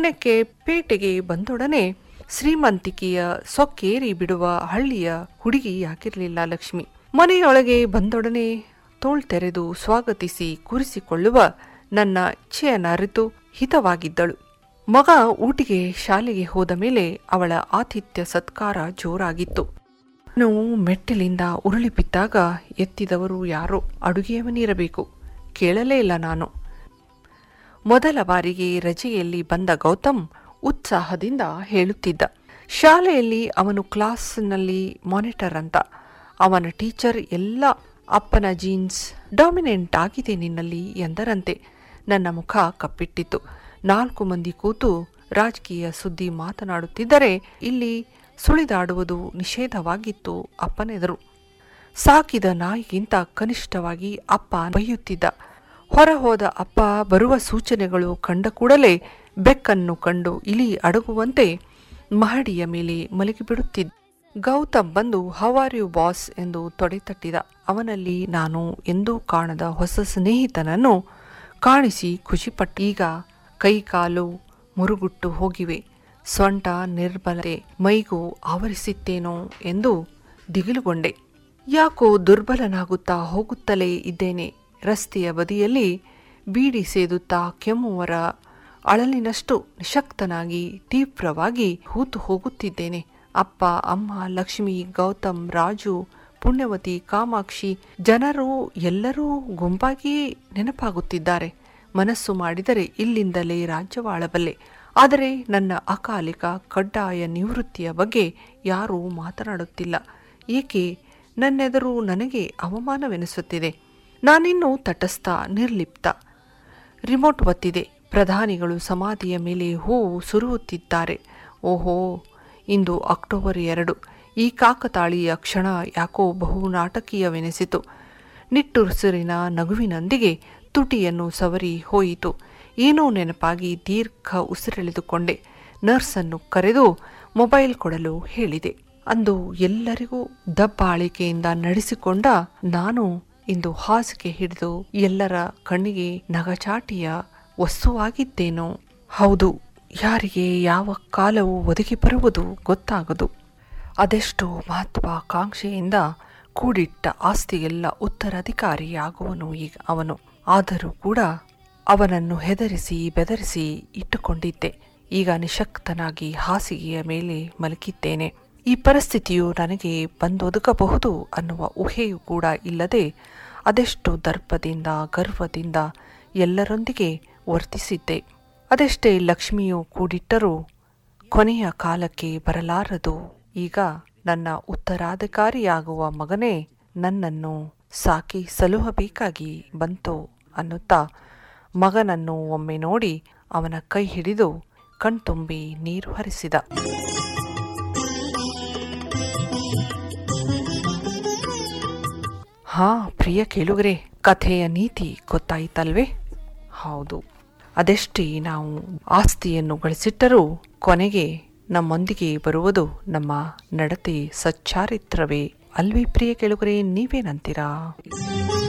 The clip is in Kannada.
ಪುಣ್ಯಕ್ಕೆ ಪೇಟೆಗೆ ಬಂದೊಡನೆ ಶ್ರೀಮಂತಿಕೆಯ ಸೊಕ್ಕೇರಿ ಬಿಡುವ ಹಳ್ಳಿಯ ಹುಡುಗಿಯಾಗಿರಲಿಲ್ಲ ಲಕ್ಷ್ಮಿ ಮನೆಯೊಳಗೆ ಬಂದೊಡನೆ ತೋಳ್ ತೆರೆದು ಸ್ವಾಗತಿಸಿ ಕೂರಿಸಿಕೊಳ್ಳುವ ನನ್ನ ಇಚ್ಛೆಯನ್ನು ಅರಿತು ಹಿತವಾಗಿದ್ದಳು ಮಗ ಊಟಿಗೆ ಶಾಲೆಗೆ ಹೋದ ಮೇಲೆ ಅವಳ ಆತಿಥ್ಯ ಸತ್ಕಾರ ಜೋರಾಗಿತ್ತು ನಾನು ಮೆಟ್ಟಿಲಿಂದ ಉರುಳಿ ಬಿದ್ದಾಗ ಎತ್ತಿದವರು ಯಾರೋ ಅಡುಗೆಯವನಿರಬೇಕು ಕೇಳಲೇ ಇಲ್ಲ ನಾನು ಮೊದಲ ಬಾರಿಗೆ ರಜೆಯಲ್ಲಿ ಬಂದ ಗೌತಮ್ ಉತ್ಸಾಹದಿಂದ ಹೇಳುತ್ತಿದ್ದ ಶಾಲೆಯಲ್ಲಿ ಅವನು ಕ್ಲಾಸ್ನಲ್ಲಿ ಮಾನಿಟರ್ ಅಂತ ಅವನ ಟೀಚರ್ ಎಲ್ಲ ಅಪ್ಪನ ಜೀನ್ಸ್ ಡಾಮಿನೆಂಟ್ ಆಗಿದೆ ನಿನ್ನಲ್ಲಿ ಎಂದರಂತೆ ನನ್ನ ಮುಖ ಕಪ್ಪಿಟ್ಟಿತ್ತು ನಾಲ್ಕು ಮಂದಿ ಕೂತು ರಾಜಕೀಯ ಸುದ್ದಿ ಮಾತನಾಡುತ್ತಿದ್ದರೆ ಇಲ್ಲಿ ಸುಳಿದಾಡುವುದು ನಿಷೇಧವಾಗಿತ್ತು ಅಪ್ಪನೆದರು ಸಾಕಿದ ನಾಯಿಗಿಂತ ಕನಿಷ್ಠವಾಗಿ ಅಪ್ಪ ಬೈಯುತ್ತಿದ್ದ ಹೊರ ಹೋದ ಅಪ್ಪ ಬರುವ ಸೂಚನೆಗಳು ಕಂಡ ಕೂಡಲೇ ಬೆಕ್ಕನ್ನು ಕಂಡು ಇಲಿ ಅಡಗುವಂತೆ ಮಹಡಿಯ ಮೇಲೆ ಮಲಗಿಬಿಡುತ್ತಿದ್ದ ಗೌತಮ್ ಬಂದು ಹವಾರ್ ಯು ಬಾಸ್ ಎಂದು ತೊಡೆತಟ್ಟಿದ ಅವನಲ್ಲಿ ನಾನು ಎಂದೂ ಕಾಣದ ಹೊಸ ಸ್ನೇಹಿತನನ್ನು ಕಾಣಿಸಿ ಖುಷಿಪಟ್ಟ ಈಗ ಕೈ ಕಾಲು ಮುರುಗುಟ್ಟು ಹೋಗಿವೆ ಸೊಂಟ ನಿರ್ಬಲತೆ ಮೈಗೂ ಆವರಿಸಿತ್ತೇನೋ ಎಂದು ದಿಗಿಲುಗೊಂಡೆ ಯಾಕೋ ದುರ್ಬಲನಾಗುತ್ತಾ ಹೋಗುತ್ತಲೇ ಇದ್ದೇನೆ ರಸ್ತೆಯ ಬದಿಯಲ್ಲಿ ಬೀಡಿ ಸೇದುತ್ತಾ ಕೆಮ್ಮುವರ ಅಳಲಿನಷ್ಟು ನಿಶಕ್ತನಾಗಿ ತೀವ್ರವಾಗಿ ಹೂತು ಹೋಗುತ್ತಿದ್ದೇನೆ ಅಪ್ಪ ಅಮ್ಮ ಲಕ್ಷ್ಮಿ ಗೌತಮ್ ರಾಜು ಪುಣ್ಯವತಿ ಕಾಮಾಕ್ಷಿ ಜನರು ಎಲ್ಲರೂ ಗುಂಪಾಗಿಯೇ ನೆನಪಾಗುತ್ತಿದ್ದಾರೆ ಮನಸ್ಸು ಮಾಡಿದರೆ ಇಲ್ಲಿಂದಲೇ ರಾಜ್ಯವಾಳಬಲ್ಲೆ ಆದರೆ ನನ್ನ ಅಕಾಲಿಕ ಕಡ್ಡಾಯ ನಿವೃತ್ತಿಯ ಬಗ್ಗೆ ಯಾರೂ ಮಾತನಾಡುತ್ತಿಲ್ಲ ಏಕೆ ನನ್ನೆದುರು ನನಗೆ ಅವಮಾನವೆನಿಸುತ್ತಿದೆ ನಾನಿನ್ನೂ ತಟಸ್ಥ ನಿರ್ಲಿಪ್ತ ರಿಮೋಟ್ ಒತ್ತಿದೆ ಪ್ರಧಾನಿಗಳು ಸಮಾಧಿಯ ಮೇಲೆ ಹೂವು ಸುರುವುತ್ತಿದ್ದಾರೆ ಓಹೋ ಇಂದು ಅಕ್ಟೋಬರ್ ಎರಡು ಈ ಕಾಕತಾಳೀಯ ಕ್ಷಣ ಯಾಕೋ ಬಹು ನಾಟಕೀಯವೆನಿಸಿತು ನಿಟ್ಟುಸಿರಿನ ನಗುವಿನೊಂದಿಗೆ ತುಟಿಯನ್ನು ಸವರಿ ಹೋಯಿತು ಏನೋ ನೆನಪಾಗಿ ದೀರ್ಘ ಉಸಿರೆಳೆದುಕೊಂಡೆ ನರ್ಸನ್ನು ಕರೆದು ಮೊಬೈಲ್ ಕೊಡಲು ಹೇಳಿದೆ ಅಂದು ಎಲ್ಲರಿಗೂ ದಬ್ಬಾಳಿಕೆಯಿಂದ ನಡೆಸಿಕೊಂಡ ನಾನು ಇಂದು ಹಾಸಿಗೆ ಹಿಡಿದು ಎಲ್ಲರ ಕಣ್ಣಿಗೆ ನಗಚಾಟಿಯ ವಸ್ತುವಾಗಿದ್ದೇನೋ ಹೌದು ಯಾರಿಗೆ ಯಾವ ಕಾಲವು ಒದಗಿ ಬರುವುದು ಗೊತ್ತಾಗದು ಅದೆಷ್ಟು ಮಹತ್ವಾಕಾಂಕ್ಷೆಯಿಂದ ಕೂಡಿಟ್ಟ ಆಸ್ತಿಗೆಲ್ಲ ಉತ್ತರಾಧಿಕಾರಿಯಾಗುವನು ಈಗ ಅವನು ಆದರೂ ಕೂಡ ಅವನನ್ನು ಹೆದರಿಸಿ ಬೆದರಿಸಿ ಇಟ್ಟುಕೊಂಡಿದ್ದೆ ಈಗ ನಿಶಕ್ತನಾಗಿ ಹಾಸಿಗೆಯ ಮೇಲೆ ಮಲಗಿದ್ದೇನೆ ಈ ಪರಿಸ್ಥಿತಿಯು ನನಗೆ ಬಂದೊದಗಬಹುದು ಅನ್ನುವ ಊಹೆಯೂ ಕೂಡ ಇಲ್ಲದೆ ಅದೆಷ್ಟು ದರ್ಪದಿಂದ ಗರ್ವದಿಂದ ಎಲ್ಲರೊಂದಿಗೆ ವರ್ತಿಸಿದ್ದೆ ಅದೆಷ್ಟೇ ಲಕ್ಷ್ಮಿಯು ಕೂಡಿಟ್ಟರೂ ಕೊನೆಯ ಕಾಲಕ್ಕೆ ಬರಲಾರದು ಈಗ ನನ್ನ ಉತ್ತರಾಧಿಕಾರಿಯಾಗುವ ಮಗನೇ ನನ್ನನ್ನು ಸಾಕಿ ಸಲುಹಬೇಕಾಗಿ ಬಂತು ಅನ್ನುತ್ತಾ ಮಗನನ್ನು ಒಮ್ಮೆ ನೋಡಿ ಅವನ ಕೈ ಹಿಡಿದು ಕಣ್ತುಂಬಿ ನೀರು ಹರಿಸಿದ ಹಾ ಪ್ರಿಯ ಕೇಳುಗರೆ ಕಥೆಯ ನೀತಿ ಗೊತ್ತಾಯಿತಲ್ವೇ ಹೌದು ಅದೆಷ್ಟೇ ನಾವು ಆಸ್ತಿಯನ್ನು ಗಳಿಸಿಟ್ಟರೂ ಕೊನೆಗೆ ನಮ್ಮೊಂದಿಗೆ ಬರುವುದು ನಮ್ಮ ನಡತೆ ಸಚ್ಚಾರಿತ್ರವೇ ಅಲ್ವೇ ಪ್ರಿಯ ಕೇಳುಗರೆ ನೀವೇನಂತೀರಾ